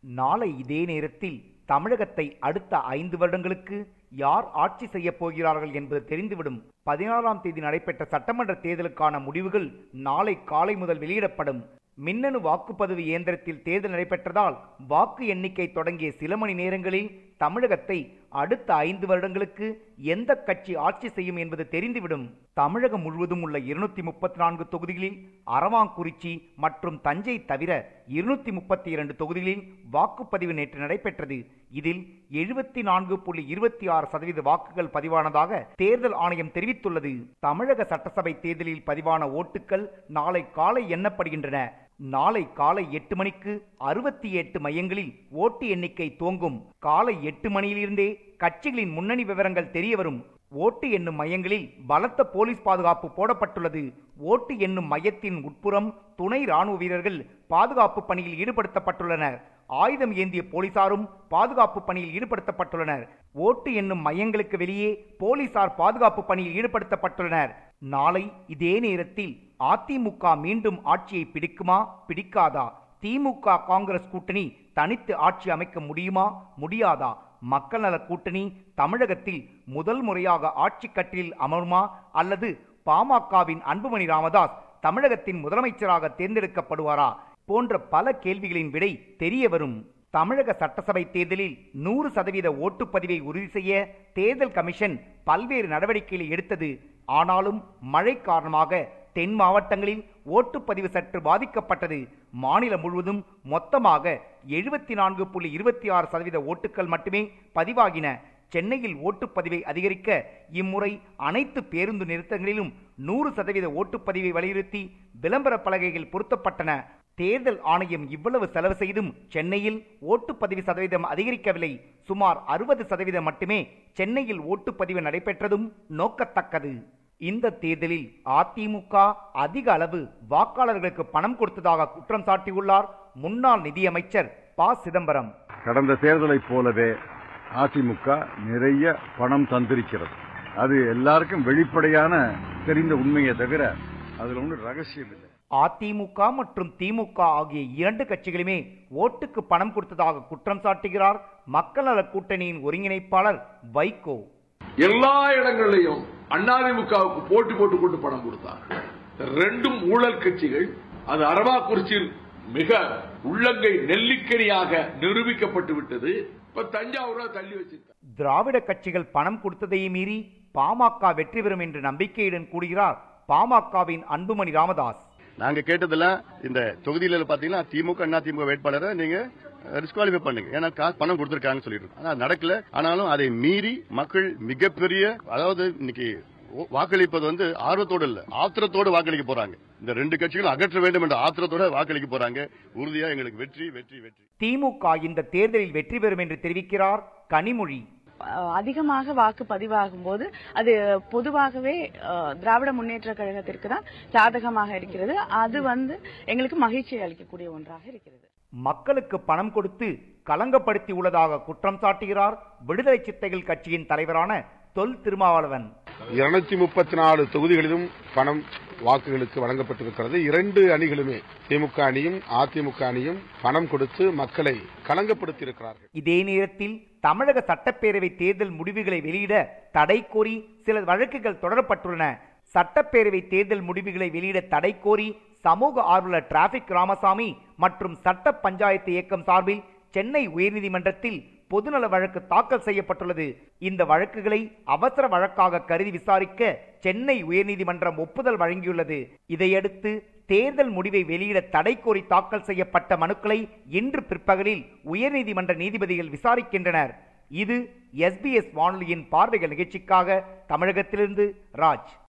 நாளை இதே நேரத்தில் தமிழகத்தை அடுத்த ஐந்து வருடங்களுக்கு யார் ஆட்சி செய்யப் போகிறார்கள் என்பது தெரிந்துவிடும் பதினாறாம் தேதி நடைபெற்ற சட்டமன்ற தேர்தலுக்கான முடிவுகள் நாளை காலை முதல் வெளியிடப்படும் மின்னணு வாக்குப்பதிவு இயந்திரத்தில் தேர்தல் நடைபெற்றதால் வாக்கு எண்ணிக்கை தொடங்கிய சில மணி நேரங்களில் தமிழகத்தை அடுத்த ஐந்து வருடங்களுக்கு எந்த கட்சி ஆட்சி செய்யும் என்பது தெரிந்துவிடும் தமிழகம் முழுவதும் உள்ள இருநூத்தி முப்பத்தி நான்கு தொகுதிகளில் அரவாங்குறிச்சி மற்றும் தஞ்சை தவிர இருநூத்தி முப்பத்தி இரண்டு தொகுதிகளில் வாக்குப்பதிவு நேற்று நடைபெற்றது இதில் எழுபத்தி நான்கு புள்ளி இருபத்தி ஆறு சதவீத வாக்குகள் பதிவானதாக தேர்தல் ஆணையம் தெரிவித்துள்ளது தமிழக சட்டசபை தேர்தலில் பதிவான ஓட்டுக்கள் நாளை காலை எண்ணப்படுகின்றன நாளை காலை எட்டு மணிக்கு அறுபத்தி எட்டு மையங்களில் ஓட்டு எண்ணிக்கை துவங்கும் காலை எட்டு மணியிலிருந்தே கட்சிகளின் முன்னணி விவரங்கள் தெரியவரும் ஓட்டு எண்ணும் மையங்களில் பலத்த போலீஸ் பாதுகாப்பு போடப்பட்டுள்ளது ஓட்டு எண்ணும் மையத்தின் உட்புறம் துணை ராணுவ வீரர்கள் பாதுகாப்பு பணியில் ஈடுபடுத்தப்பட்டுள்ளனர் ஆயுதம் ஏந்திய போலீசாரும் பாதுகாப்பு பணியில் ஈடுபடுத்தப்பட்டுள்ளனர் ஓட்டு எண்ணும் மையங்களுக்கு வெளியே போலீசார் பாதுகாப்பு பணியில் ஈடுபடுத்தப்பட்டுள்ளனர் நாளை இதே நேரத்தில் அதிமுக மீண்டும் ஆட்சியை பிடிக்குமா பிடிக்காதா திமுக காங்கிரஸ் கூட்டணி தனித்து ஆட்சி அமைக்க முடியுமா முடியாதா மக்கள் நல கூட்டணி தமிழகத்தில் முதல் முறையாக ஆட்சி கட்டிலில் அமருமா அல்லது பாமகவின் அன்புமணி ராமதாஸ் தமிழகத்தின் முதலமைச்சராக தேர்ந்தெடுக்கப்படுவாரா போன்ற பல கேள்விகளின் விடை தெரிய வரும் தமிழக சட்டசபை தேர்தலில் நூறு சதவீத ஓட்டுப்பதிவை உறுதி செய்ய தேர்தல் கமிஷன் பல்வேறு நடவடிக்கைகளை எடுத்தது ஆனாலும் மழை காரணமாக தென் மாவட்டங்களில் ஓட்டுப்பதிவு சற்று பாதிக்கப்பட்டது மாநிலம் முழுவதும் மொத்தமாக எழுபத்தி நான்கு புள்ளி இருபத்தி ஆறு சதவீத ஓட்டுக்கள் மட்டுமே பதிவாகின சென்னையில் ஓட்டுப்பதிவை அதிகரிக்க இம்முறை அனைத்து பேருந்து நிறுத்தங்களிலும் நூறு சதவீத ஓட்டுப்பதிவை வலியுறுத்தி விளம்பர பலகைகள் பொருத்தப்பட்டன தேர்தல் ஆணையம் இவ்வளவு செலவு செய்தும் சென்னையில் ஓட்டுப்பதிவு சதவீதம் அதிகரிக்கவில்லை சுமார் அறுபது சதவீதம் மட்டுமே சென்னையில் ஓட்டுப்பதிவு நடைபெற்றதும் நோக்கத்தக்கது இந்த தேர்தலில் அதிமுக அதிக அளவு வாக்காளர்களுக்கு பணம் கொடுத்ததாக குற்றம் சாட்டியுள்ளார் முன்னாள் நிதியமைச்சர் ப சிதம்பரம் கடந்த தேர்தலைப் போலவே அதிமுக நிறைய பணம் தந்திருக்கிறது அது எல்லாருக்கும் வெளிப்படையான தெரிந்த உண்மையை தவிர அதுல ஒன்றும் ரகசியம் இல்லை அதிமுக மற்றும் திமுக ஆகிய இரண்டு கட்சிகளுமே ஓட்டுக்கு பணம் கொடுத்ததாக குற்றம் சாட்டுகிறார் மக்கள் நல கூட்டணியின் ஒருங்கிணைப்பாளர் வைகோ எல்லா இடங்களிலையும் அதிமுகவுக்கு போட்டி போட்டு கொண்டு பணம் கொடுத்தார்கள் ரெண்டும் ஊழல் கட்சிகள் அது அரவாக்குறிச்சியில் மிக உள்ளங்கை நெல்லிக்கனியாக நிரூபிக்கப்பட்டு விட்டது இப்ப தஞ்சாவூர்ல தள்ளி வச்சிருக்காங்க திராவிட கட்சிகள் பணம் கொடுத்ததை மீறி பாமக வெற்றி பெறும் என்று நம்பிக்கையுடன் கூறுகிறார் பாமகவின் அன்புமணி ராமதாஸ் நாங்க கேட்டதெல்லாம் இந்த தொகுதியில பாத்தீங்கன்னா திமுக அண்ணா திமுக வேட்பாளரை நீங்க டிஸ்குவாலிஃபை பண்ணுங்க ஏன்னா காசு பணம் கொடுத்திருக்காங்கன்னு சொல்லிட்டு இருக்கோம். ஆனா நடக்கல ஆனாலும் அதை மீறி மக்கள் மிகப்பெரிய அதாவது இன்னைக்கு ஓ- வாக்களிப்பது வந்து ஆர்வத்தோடு இல்ல ஆத்திரத்தோடு வாக்களிக்க போறாங்க இந்த ரெண்டு கட்சிகளும் அகற்ற வேண்டும் என்ற ஆத்திரத்தோட வாக்களிக்க போறாங்க உறுதியா எங்களுக்கு வெற்றி வெற்றி வெற்றி திமுக இந்த தேர்தலில் வெற்றி பெறும் என்று தெரிவிக்கிறார் கனிமொழி அஹ் அதிகமாக வாக்கு பதிவாகும் போது அது பொதுவாகவே அஹ், திராவிட முன்னேற்ற கழகத்திற்கு தான் சாதகமாக இருக்கிறது அது வந்து எங்களுக்கு மகிழ்ச்சி அளிக்கக்கூடிய ஒன்றாக இருக்கிறது மக்களுக்கு பணம் கொடுத்து கலங்கப்படுத்தி உள்ளதாக குற்றம் சாட்டுகிறார் விடுதலை சித்தைகள் கட்சியின் தலைவரான தொல் திருமாவளவன் இருநூத்தி முப்பத்தி நாலு தொகுதிகளிலும் பணம் வாக்குகளுக்கு வழங்கப்பட்டிருக்கிறது இரண்டு அணிகளுமே திமுக அணியும் அதிமுக அணியும் பணம் கொடுத்து மக்களை கலங்கப்படுத்தி இருக்கிறார்கள் இதே நேரத்தில் தமிழக சட்டப்பேரவை தேர்தல் முடிவுகளை வெளியிட தடை கோரி சில வழக்குகள் தொடரப்பட்டுள்ளன சட்டப்பேரவை தேர்தல் முடிவுகளை வெளியிட தடை கோரி சமூக ஆர்வலர் டிராபிக் ராமசாமி மற்றும் சட்ட பஞ்சாயத்து இயக்கம் சார்பில் சென்னை உயர்நீதிமன்றத்தில் பொதுநல வழக்கு தாக்கல் செய்யப்பட்டுள்ளது இந்த வழக்குகளை அவசர வழக்காக கருதி விசாரிக்க சென்னை உயர்நீதிமன்றம் ஒப்புதல் வழங்கியுள்ளது இதையடுத்து தேர்தல் முடிவை வெளியிட தடை கோரி தாக்கல் செய்யப்பட்ட மனுக்களை இன்று பிற்பகலில் உயர்நீதிமன்ற நீதிபதிகள் விசாரிக்கின்றனர் இது எஸ்பிஎஸ் வானொலியின் பார்வைகள் நிகழ்ச்சிக்காக தமிழகத்திலிருந்து ராஜ்